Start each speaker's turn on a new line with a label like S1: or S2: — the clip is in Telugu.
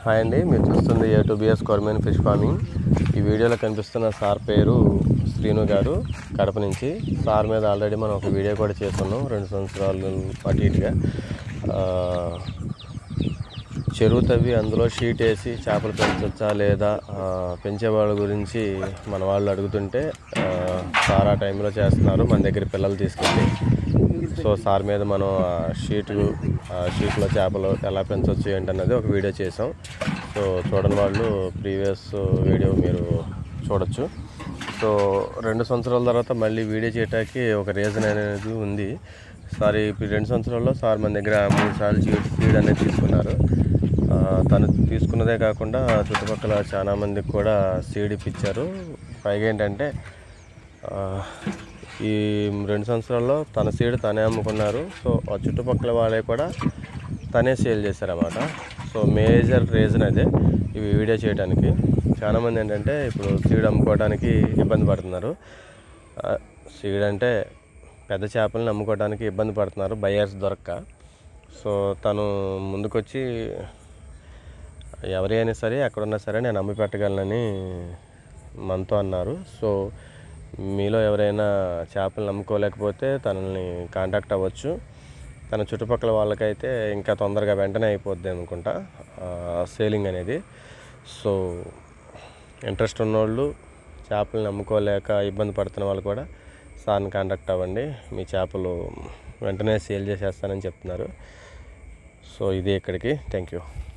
S1: హాయ్ అండి మీరు చూస్తుంది ఏ టు బిఎస్ కొరమేన్ ఫిష్ ఫార్మింగ్ ఈ వీడియోలో కనిపిస్తున్న సార్ పేరు శ్రీను గారు కడప నుంచి సార్ మీద ఆల్రెడీ మనం ఒక వీడియో కూడా చేస్తున్నాం రెండు సంవత్సరాలు అటు ఇటుగా ఆ, చెరువు తవ్వి అందులో షీట్ వేసి చేపలు పెంచవచ్చా లేదా ఆ, పెంచే వాళ్ళ గురించి మన వాళ్ళు అడుగుతుంటే ఆ, సార్ ఆ టైంలో చేస్తున్నారు మన దగ్గర పిల్లలు తీసుకెళ్ళి సో సార్ మీద మనం ఆ షీట్ ఆ షీట్లో చేపలు ఎలా పెంచవచ్చు ఏంటన్నది ఒక వీడియో చేసాం సో చూడని వాళ్ళు ప్రీవియస్ వీడియో మీరు చూడొచ్చు సో రెండు సంవత్సరాల తర్వాత మళ్ళీ వీడియో చేయడానికి ఒక రీజన్ అనేది ఉంది సార్ ఇప్పుడు రెండు సంవత్సరాల్లో సార్ మన దగ్గర మూడు సార్లు సీడ్ సీడ్ అనేది తీసుకున్నారు ఆ, తను తీసుకున్నదే కాకుండా చుట్టుపక్కల చాలా మందికి కూడా సీడ్ ఇప్పించారు పైగా ఏంటంటే ఆ, ఈ రెండు సంవత్సరాల్లో తన సీడ్ తనే అమ్ముకున్నారు సో ఆ చుట్టుపక్కల వాళ్ళే కూడా తనే సేల్ చేశారన్నమాట సో మేజర్ రీజన్ అదే ఇవి వీడియో చేయడానికి చాలామంది ఏంటంటే ఇప్పుడు సీడ్ అమ్ముకోవడానికి ఇబ్బంది పడుతున్నారు ఆ, సీడ్ అంటే పెద్ద చేపలను అమ్ముకోవడానికి ఇబ్బంది పడుతున్నారు బయర్స్ దొరక్క సో తను ముందుకొచ్చి ఎవరి అయినా సరే ఎక్కడున్నా సరే నేను అమ్మి పెట్టగలనని మనతో అన్నారు సో మీలో ఎవరైనా చేపలు నమ్ముకోలేకపోతే తనని కాంటాక్ట్ అవ్వచ్చు తన చుట్టుపక్కల వాళ్ళకైతే ఇంకా తొందరగా వెంటనే అయిపోద్ది అనుకుంటా సేలింగ్ అనేది సో ఇంట్రెస్ట్ ఉన్నోళ్ళు చేపలు నమ్ముకోలేక ఇబ్బంది పడుతున్న వాళ్ళు కూడా సార్ని కాంటాక్ట్ అవ్వండి మీ చేపలు వెంటనే సేల్ చేసేస్తానని చెప్తున్నారు సో ఇది ఇక్కడికి థ్యాంక్ యూ